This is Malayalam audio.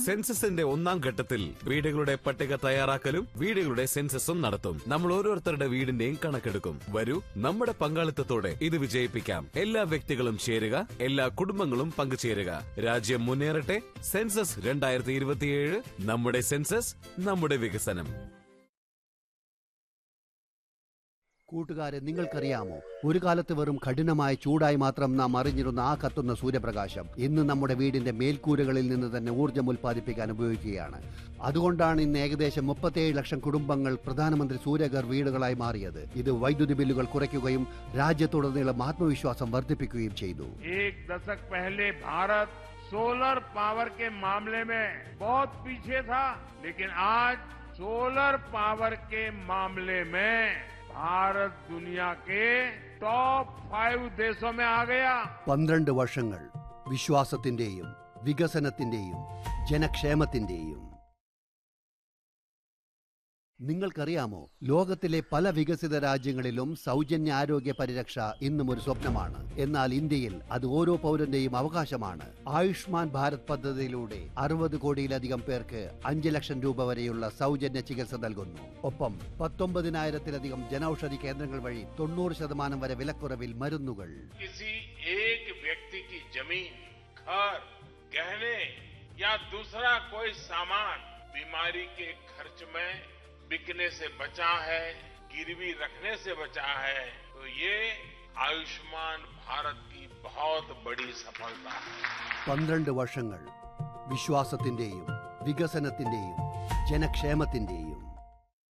സെൻസസിന്റെ ഒന്നാം ഘട്ടത്തിൽ വീടുകളുടെ പട്ടിക തയ്യാറാക്കലും വീടുകളുടെ സെൻസസും നടത്തും നമ്മൾ ഓരോരുത്തരുടെ വീടിന്റെയും കണക്കെടുക്കും വരൂ നമ്മുടെ പങ്കാളിത്തത്തോടെ ഇത് വിജയിപ്പിക്കാം എല്ലാ വ്യക്തികളും ചേരുക എല്ലാ കുടുംബങ്ങളും പങ്കുചേരുക രാജ്യം മുന്നേറട്ടെ സെൻസസ് രണ്ടായിരത്തി ഇരുപത്തിയേഴ് നമ്മുടെ സെൻസസ് നമ്മുടെ വികസനം കൂട്ടുകാരെ നിങ്ങൾക്കറിയാമോ ഒരു കാലത്ത് വെറും കഠിനമായ ചൂടായി മാത്രം നാം അറിഞ്ഞിരുന്ന ആ കത്തുന്ന സൂര്യപ്രകാശം ഇന്ന് നമ്മുടെ വീടിന്റെ മേൽക്കൂരകളിൽ നിന്ന് തന്നെ ഊർജ്ജം ഉൽപ്പാദിപ്പിക്കാൻ ഉപയോഗിക്കുകയാണ് അതുകൊണ്ടാണ് ഇന്ന് ഏകദേശം മുപ്പത്തിയേഴ് ലക്ഷം കുടുംബങ്ങൾ പ്രധാനമന്ത്രി സൂര്യഘർ വീടുകളായി മാറിയത് ഇത് വൈദ്യുതി ബില്ലുകൾ കുറയ്ക്കുകയും രാജ്യത്തുടനീളം ആത്മവിശ്വാസം വർദ്ധിപ്പിക്കുകയും ചെയ്തു एक दशक पहले भारत सोलर पावर के मामले में बहुत पीछे था लेकिन आज सोलर पावर के मामले में भारत दुनिया के टॉप फाइव देशों में आ गया പന്ത്രണ്ട് വർഷങ്ങൾ വിശ്വാസത്തിന്റെയും വികസനത്തിന്റെയും ജനക്ഷേമത്തിന്റെയും നിങ്ങൾക്കറിയാമോ ലോകത്തിലെ പല വികസിത രാജ്യങ്ങളിലും സൗജന്യ ആരോഗ്യ പരിരക്ഷ ഇന്നും ഒരു സ്വപ്നമാണ് എന്നാൽ ഇന്ത്യയിൽ അത് ഓരോ പൗരന്റെയും അവകാശമാണ് ആയുഷ്മാൻ ഭാരത് പദ്ധതിയിലൂടെ അറുപത് കോടിയിലധികം പേർക്ക് അഞ്ച് ലക്ഷം രൂപ വരെയുള്ള സൗജന്യ ചികിത്സ നൽകുന്നു ഒപ്പം പത്തൊമ്പതിനായിരത്തിലധികം ജനൌഷധി കേന്ദ്രങ്ങൾ വഴി തൊണ്ണൂറ് ശതമാനം വരെ വിലക്കുറവിൽ മരുന്നുകൾ किसी एक व्यक्ति की जमीन घर गहने या दूसरा कोई सामान बीमारी के खर्च में बिकने से बचा है गिरवी रखने से बचा है तो ये आयुष्मान भारत की बहुत बड़ी सफलता है പന്ത്രണ്ട് വർഷങ്ങൾ വിശ്വാസത്തിന്റെയും വികസനത്തിന്റെയും ജനക്ഷേമത്തിന്റെയും